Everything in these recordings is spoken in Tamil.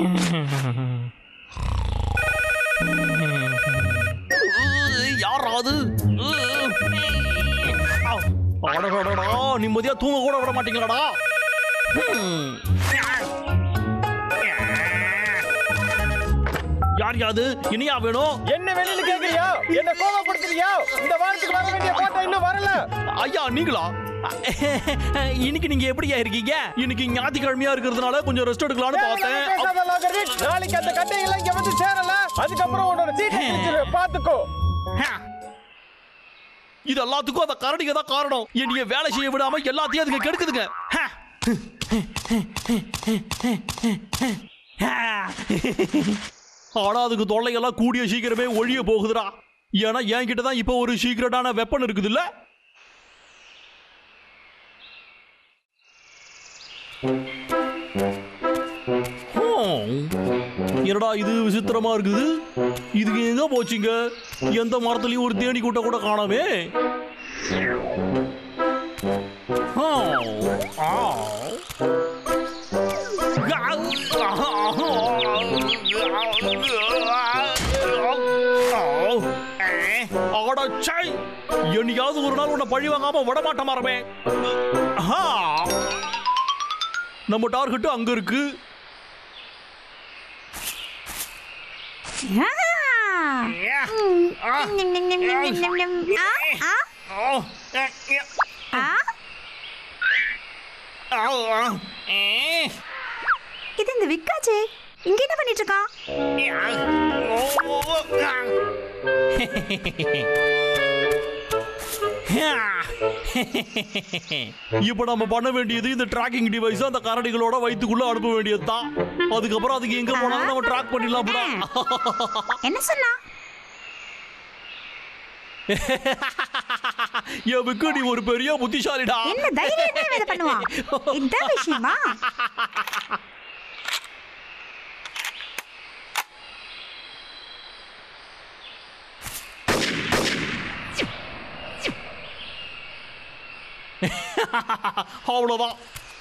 யார் அது அடடடடா நிம்மதியா தூங்க கூட விட மாட்டீங்களாடா ஹம். யார் யாது இனியா வேணும் என்ன வெளியில கேக்குறியா என்ன கோவப்படுத்துறியா இந்த வாரத்துக்கு வர வேண்டிய போட்டோ இன்னும் வரல ஐயா நீங்களா இன்னைக்கு நீங்க எப்படியா இருக்கீங்க இன்னைக்கு ஞாயிற்றுக்கிழமையா இருக்கிறதுனால கொஞ்சம் ரெஸ்ட் எடுக்கலாம்னு பார்த்தேன் பேசாத லாகர்விட். நாளைக்கு அந்த கட்டைகள் இங்க வந்து சேரல அதுக்கப்புறம் உன்னோட சீட்டை கிழிச்சிருவேன் பாத்துக்கோ இது எல்லாத்துக்கும் அந்த கரடிங்க தான் காரணம் என்னைய வேலை செய்ய விடாம எல்லாத்தையும் அதுங்க கெடுக்குதுங்க ஹ. ஆனா அதுக்கு தொல்லையெல்லாம் கூடிய சீக்கிரமே ஒழிய போகுதுடா ஏன்னா என்கிட்ட தான் இப்போ ஒரு சீக்கிரட்டான வெப்பன் இருக்குது இல்ல என்னடா இது விசித்திரமா இருக்குது இதுக்கு எங்க போச்சுங்க எந்த மரத்துலயும் ஒரு தேனி கூட்ட கூட காணாமே ஆ, ஆ. அடச்சை! என்னைக்காவது ஒரு நாள் உன்னை பழி வாங்காம விட மாட்டேன் மரமே ஆஹா. நம்ம டார்கெட் அங்க இருக்கு இது இந்த விக்காச்சே இங்க என்ன பண்ணிட்டு இருக்கான் இப்ப நம்ம பண்ண வேண்டியது இந்த டிராக்கிங் டிவைஸ் அந்த கரடிகளோட வயித்துக்குள்ள அனுப்ப வேண்டியது தான் அதுக்கப்புறம் அதுக்கு எங்க போனாலும் நம்ம ட்ராக் பண்ணிடலாம் bro. என்ன சொன்னா என் விக்கு நீ ஒரு பெரிய புத்திசாலிடா என்ன தைரியம் தான் இதை பண்ணுவான் இதான் விஷயமா அவ்வளவுதான்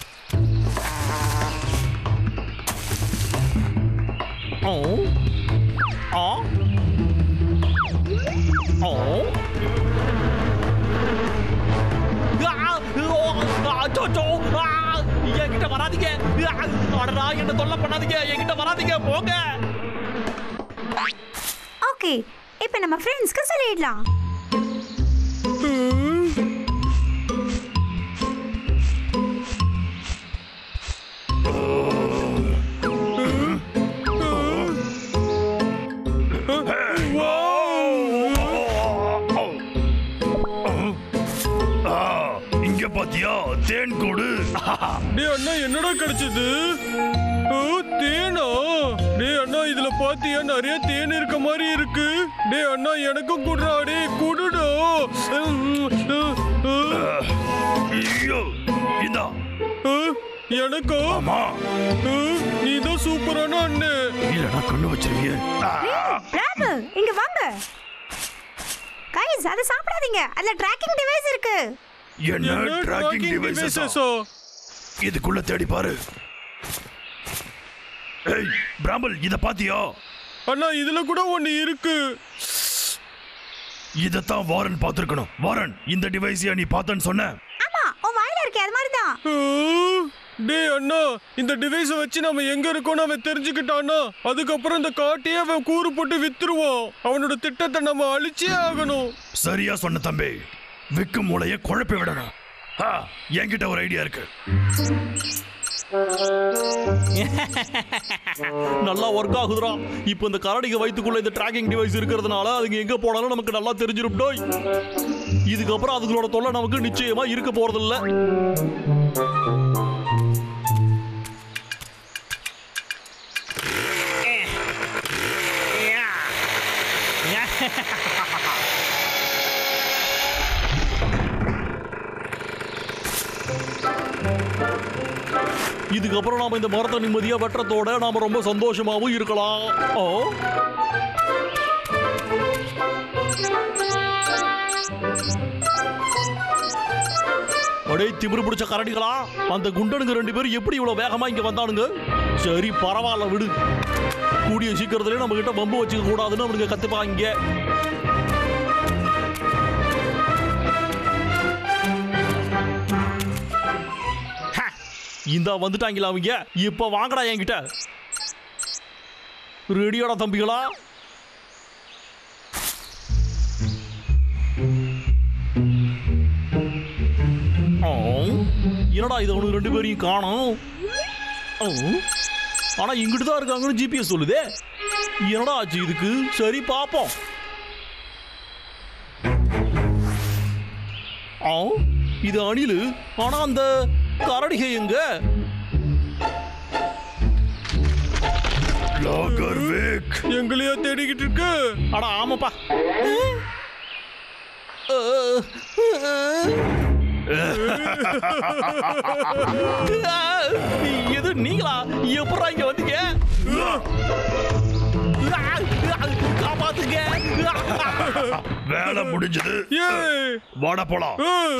ஓ ஆ ஓ ஆ, ஓ, ஆ, அச்சோ, ஆ, என்கிட்ட வராதீங்க ஆ, அடடா என்ன தொல்லை பண்ணாதீங்க என்கிட்ட வராதீங்க போங்க ஓகே இப்போ நம்ம ஃப்ரெண்ட்ஸ்க்கு சொல்லிடலாம் இங்க பாத்தியா தேன் கூடு டேய் அண்ணா என்னடா கிடைச்சது ஓ, தேனா டேய் அண்ணா இதுல பாத்தியா நிறைய தேன் இருக்க மாதிரி இருக்கு டேய் அண்ணா எனக்கும் குடுறா டேய் குடுடா ஐயோ இதா எனக்கோ ஆமா நீ தான் சூப்பரான அண்ணே இல்லடா கண்ணு வச்சிருவிய ராபு இங்க வாங்க கைஸ் அதை சாப்பிடாதீங்க அதுல ட்ராக்கிங் டிவைஸ் இருக்கு என்ன ட்ராக்கிங் டிவைசஸா இதுக்குள்ள தேடி பாரு ஏய் பிராம்பல் இத பாத்தியா அண்ணா இதுல கூட ஒண்ணு இருக்கு இதத்தான் வாரன் பார்த்திருக்கணும் வாரன் இந்த டிவைஸையா நீ பார்த்தேன்னு சொன்ன ஆமா உன் வாயில இருக்கே அது மாதிரி தான் ஆ, டேய் அண்ணா இந்த டிவைஸை வச்சு நம்ம எங்க இருக்கோம்னு அவன் தெரிஞ்சுக்கிட்டான்னா அதுக்கப்புறம் இந்த காட்டையே அவன் கூறு போட்டு வித்துருவான் அவனோட திட்டத்தை நம்ம அழிச்சே ஆகணும் சரியா சொன்ன தம்பி விக்கு மூளைய குழப்பி விடணும் ஆ, என்கிட்ட ஒரு ஐடியா இருக்கு நல்லா ஒர்க் ஆகுதுடா இப்போ இந்த கரடிங்க வயித்துக்குள்ள இந்த ட்ராக்கிங் டிவைஸ் இருக்கிறதுனால அதுங்க எங்க போனாலும் நமக்கு நல்லா தெரிஞ்சிரும் டோய் இதுக்கப்புறம் அதுங்களோட தொல்லை நமக்கு நிச்சயமா இருக்க போறதில்ல இதுக்கப்புறம் நாம இந்த மரத்தை நிம்மதியா வெட்டுறதோட நாம ரொம்ப சந்தோஷமாவும் இருக்கலாம் ஓ அடே திமிரு பிடிச்ச கரடிகளா அந்த குண்டனுங்க ரெண்டு பேரும் எப்படி இவ்வளவு வேகமா இங்க வந்தானுங்க சரி பரவாயில்ல விடு கூடிய சீக்கிரத்திலே நம்ம கிட்ட பம்பு வச்சுக்க கூடாதுன்னு அவனுக்கு கத்துப்பாங்க ஹ, இந்தா வந்துட்டாங்களா அவங்க இப்ப வாங்கடா என்கிட்ட ரெடியோட தம்பிகளா ஆ, என்னடா இது அவனுக்கு ரெண்டு பேரையும் காணோம் ஆ, ஆனா இங்கிட்டு தான் இருக்காங்கன்னு ஜிபிஎஸ் சொல்லுதே என்னடா ஆச்சு இதுக்கு சரி பாப்போம் ஆ இது அணிலு ஆனா அந்த கரடிகை எங்க லாகர் வேக் எங்களையா தேடிக்கிட்டு இருக்கு அட ஆமாப்பா அ, அ, எது நீங்களா எப்படா இங்க வந்தீங்க காப்பாத்துங்க வேலை முடிஞ்சது ஏ வாட போலாம்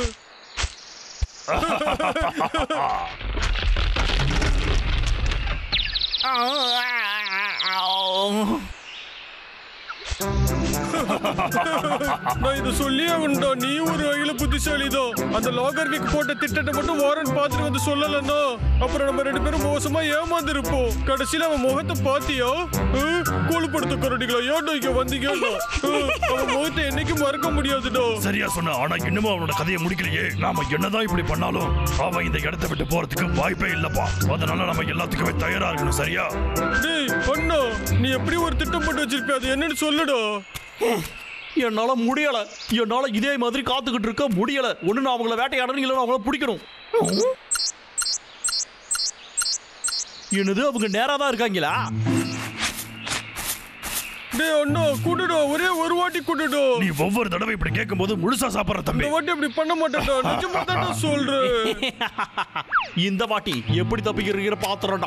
நான் இதை சொல்லியே உண்டா நீ ஒரு வகையில புத்திசாலிதான் அந்த லாகர் வீக் போட்ட திட்டத்தை மட்டும் வாரன் பார்த்துட்டு வந்து சொல்லலன்னா அப்புறம் நம்ம ரெண்டு பேரும் மோசமா ஏமாந்துருப்போம் கடைசியில அவன் முகத்தை பாத்தியா கூழ்படுத்த கரடிகளா ஏன்டா இங்க வந்தீங்க அவன் முகத்தை என்னைக்கும் மறக்க முடியாதுடா சரியா சொன்ன ஆனா இன்னமும் அவனோட கதையை முடிக்கலையே நாம என்னதான் இப்படி பண்ணாலும் அவன் இந்த இடத்தை விட்டு போறதுக்கு வாய்ப்பே இல்லப்பா அதனால நம்ம எல்லாத்துக்குமே தயாரா இருக்கணும் சரியா டேய் அண்ணா நீ எப்படி ஒரு திட்டம் போட்டு வச்சிருப்பிய அது என்னன்னு சொல்லுடா என்னால முடியல என்னால இதே மாதிரி காத்துக்கிட்டு இருக்க முடியல ஒண்ணு நான் அவங்கள வேட்டையாடணும் இல்லைன்னா அவங்கள பிடிக்கணும் என்னது அவங்க நேரா தான் இருக்காங்களா டேய் அண்ணா கூட்டுடா ஒரே ஒரு வாட்டி கூட்டுடா நீ ஒவ்வொரு தடவை இப்படி கேட்கும்போது முழுசா சாப்பிடுற தம்பி இந்த வாட்டி அப்படி பண்ண மாட்டேன்டா நிஜமா தான் சொல்றேன் இந்த வாட்டி எப்படி தப்பிக்கிறீங்க பாத்துறோம்டா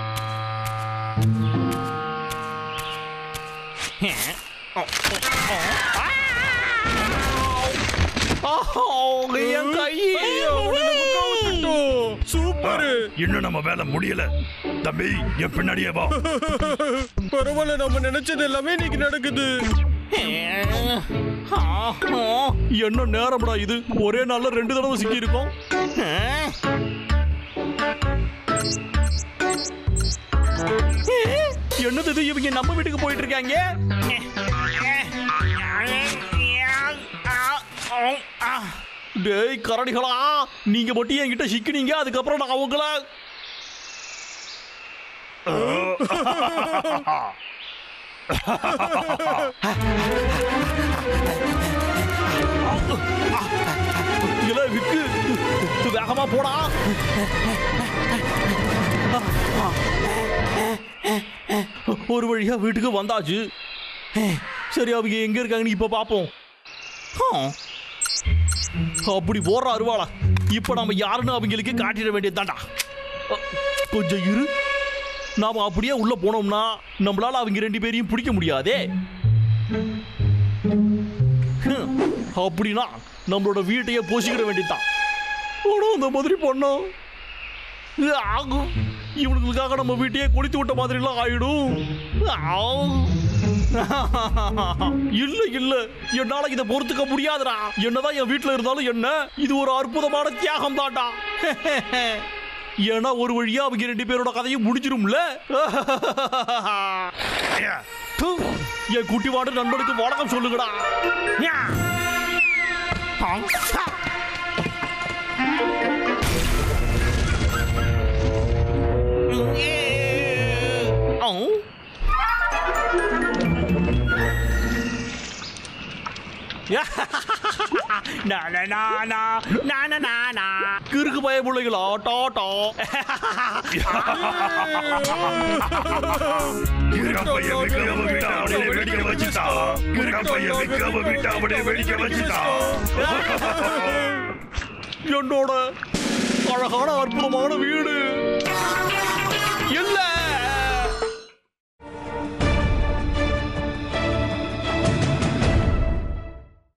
என் கை ஐயா, அவனை நம்ம கவுத்துட்டோம். சூப்பர் இன்னும் நம்ம வேலை முடியல தம்பி என் பின்னாடியே வா பரவாயில்ல நம்ம நினைச்சது எல்லாமே இன்னைக்கு நடக்குது என்ன நேரம்டா இது ஒரே நாள்ல ரெண்டு தடவை சிக்கி இருக்கோம் என்னது இது இவங்க நம்ம வீட்டுக்கு போயிட்டு இருக்காங்க டேய் கரடிகளா நீங்க மட்டும் என்கிட்ட சிக்கினீங்க அதுக்கப்புறம் நான் அவங்கள இல்ல விக்கு வேகமா போடா ஒரு வழியா வீட்டுக்கு வந்தாச்சு சரி அவங்க எங்க இருக்காங்கன்னு இப்ப பாப்போம் ஆ. அப்படி போடுற அருவாளா இப்ப நம்ம யாருன்னு அவங்களுக்கு காட்டிட வேண்டியதுதான்டா அ, கொஞ்சம் இரு நாம அப்படியே உள்ள போனோம்னா நம்மளால அவங்க ரெண்டு பேரையும் பிடிக்க முடியாதே ஹம், அப்படின்னா நம்மளோட வீட்டையே போசிக்கிட வேண்டியதுதான் ஆனா அந்த மாதிரி பண்ணோம் இது ஆகும் இவனுங்களுக்காக நம்ம வீட்டையே குளித்து விட்ட மாதிரிலாம் ஆயிடும் ஆம். இல்ல இல்ல என்னால இதை பொறுத்துக்க முடியாதுடா என்னதான் என் வீட்டுல இருந்தாலும் என்ன இது ஒரு அற்புதமான தியாகம் தான்டா ஏன்னா ஒரு வழியா அவங்க ரெண்டு பேரோட கதையும் முடிஞ்சிரும்ல து, என் குட்டிவாடு நண்பனுக்கு வணக்கம் சொல்லுங்கடா யா. ஆ. ஆ. Oh. na na na na na na na na கிறுக்கு பய பிள்ளைகளா டாட்டா கிரப்பைய விக்காம விட்டா அவனை வெடிக்க வச்சுட்டா கிரப்பைய விக்காம விட்டா அவனை வெடிக்க வச்சுட்டா என்னோட அழகான அற்புதமான வீடு இல்ல